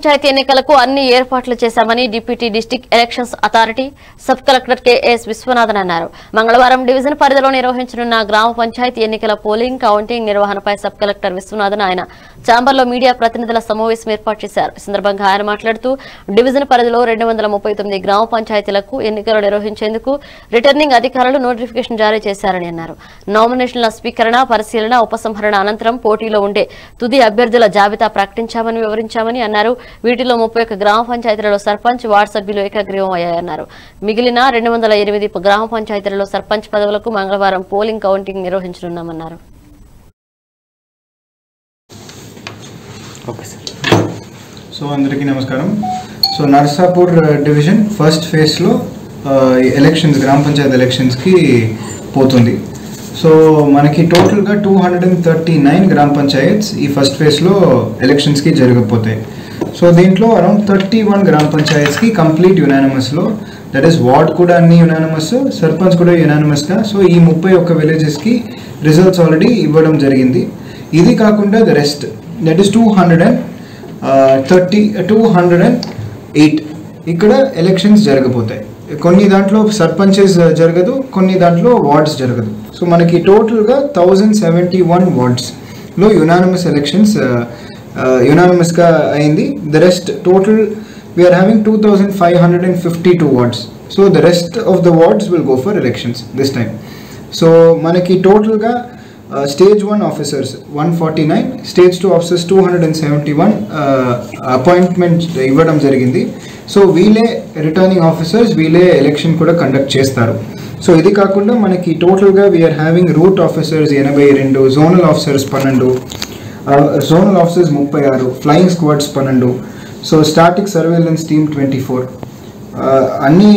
పంచాయతీ ఎన్నికలకు అన్ని ఏర్పాట్లు చేశామని deputy district elections authority sub collector KS Viswanathan అన్నారు మంగళవారం డివిజన్ పరిధిలో నిర్వహించనున్న గ్రామ పంచాయతీ ఎన్నికల పోలింగ్ కౌంటింగ్ నిర్వహణపై సబ్ కలెక్టర్ విశ్వనాథన్ ఆయన చాంబర్లో మీడియా ప్రతినిధుల సమావేశం ఏర్పాటు చేశారు ఈ సందర్భంగా ఆయన మాట్లాడుతూ డివిజన్ పరిధిలో రెండు వందల ముప్పై తొమ్మిది గ్రామ పంచాయతీలకు ఎన్నికలు నిర్వహించేందుకు రిటర్నింగ్ అధికారులు నోటిఫికేషన్ జారీ చేశారని అన్నారు నామినేషన్ల స్వీకరణ పరిశీలన ఉపసంహరణ అనంతరం పోటీలో ఉండే తుది అభ్యర్థుల జాబితా ప్రకటించామని వివరించామని అన్నారు వీటిలో ముప్పై ఒక్క గ్రామ పంచాయతీలలో సర్పంచ్ వార్డు సభ్యులు ఏకగ్రీవం అయ్యాయన్నారు మిగిలిన రెండు వందల ఎనిమిది గ్రామ పంచాయతీలలో సర్పంచ్ పదవులకు మంగళవారం పోలింగ్ కౌంటింగ్ నిర్వహించనున్నామన్నారు ఓకే సార్ సో అందరికీ నమస్కారం సో నర్సాపూర్ డివిజన్ ఫస్ట్ ఫేజ్లో ఎలక్షన్స్ గ్రామ పంచాయత్ ఎలక్షన్స్కి పోతుంది సో మనకి టోటల్గా two hundred and thirty nine గ్రామ పంచాయత్స్ ఈ ఫస్ట్ ఫేజ్లో ఎలక్షన్స్కి జరగకపోతాయి సో దీంట్లో అరౌండ్ థర్టీ వన్ గ్రామ పంచాయత్స్కి కంప్లీట్ యునానిమస్లో దట్ ఈస్ వార్డ్ కూడా అన్ని యునానిమస్ సర్పంచ్ కూడా యునానిమస్గా సో ఈ ముప్పై ఒక్క విలేజెస్కి రిజల్ట్స్ ఆల్రెడీ ఇవ్వడం జరిగింది ఇది కాకుండా the rest that is two hundred and thirty two hundred and eight ఇక్కడ ఎలక్షన్స్ జరగబోతాయి కొన్ని దాంట్లో సర్పంచెస్ జరగదు కొన్ని దాంట్లో వార్డ్స్ జరగదు సో మనకి టోటల్గా థౌజండ్ సెవెంటీ వన్ వార్డ్స్లో యునానిమస్ ఎలక్షన్స్ యునానిమస్గా అయింది the rest total we are having two thousand five hundred and fifty two wards so the rest of the wards will go for elections this time so మనకి టోటల్గా stage one officers one forty nine stage two officers two hundred and seventy one appointment ఇవ్వడం జరిగింది so వీళ్ళే returning officers వీళ్ళే election కూడా conduct చేస్తారు so ఇది కాకుండా మనకి టోటల్గా వీఆర్ హ్యావింగ్ రూట్ ఆఫీసర్స్ ఎనభై రెండు జోనల్ ఆఫీసర్స్ పన్నెండు జోనల్ ఆఫీసర్స్ ముప్పై ఆరు ఫ్లయింగ్ స్క్వాడ్స్ పన్నెండు so static surveillance team twenty four అన్ని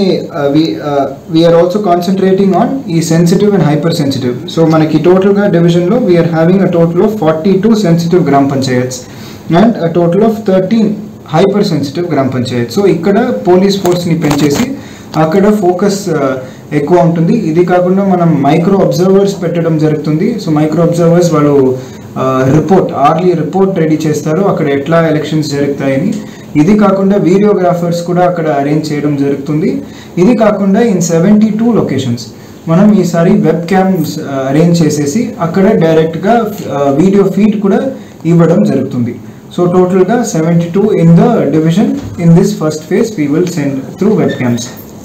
వీఆర్ ఆల్సో కాన్సన్ట్రేటింగ్ ఆన్ ఈ sensitive and hyper sensitive so మనకి టోటల్గా డివిజన్లో we are having a total of forty two sensitive గ్రామ panchayats and a total of thirteen hyper sensitive గ్రామ panchayat so ఇక్కడ police ఫోర్స్ని పెంచేసి అక్కడ ఫోకస్ ఎక్కువ ఉంటుంది ఇది కాకుండా మనం మైక్రో అబ్జర్వర్స్ పెట్టడం జరుగుతుంది సో మైక్రో అబ్జర్వర్స్ వాళ్ళు రిపోర్ట్ ఆర్లీ రిపోర్ట్ రెడీ చేస్తారు అక్కడ ఎట్లా ఎలక్షన్స్ జరుగుతాయని ఇది కాకుండా వీడియోగ్రాఫర్స్ కూడా అక్కడ అరేంజ్ చేయడం జరుగుతుంది ఇది కాకుండా ఇన్ సెవెంటీ టూ లొకేషన్స్ మనం ఈసారి వెబ్ క్యామ్స్ అరేంజ్ చేసేసి అక్కడ డైరెక్ట్గా వీడియో ఫీడ్ కూడా ఇవ్వడం జరుగుతుంది సో టోటల్గా seventy two in the division in this first phase we will send through web cams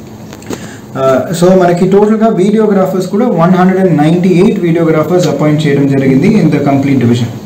so మనకి టోటల్గా వీడియోగ్రాఫర్స్ కూడా one hundred and ninety eight videographers appoint చేయడం జరిగింది ఇన్ ద కంప్లీట్ డివిజన్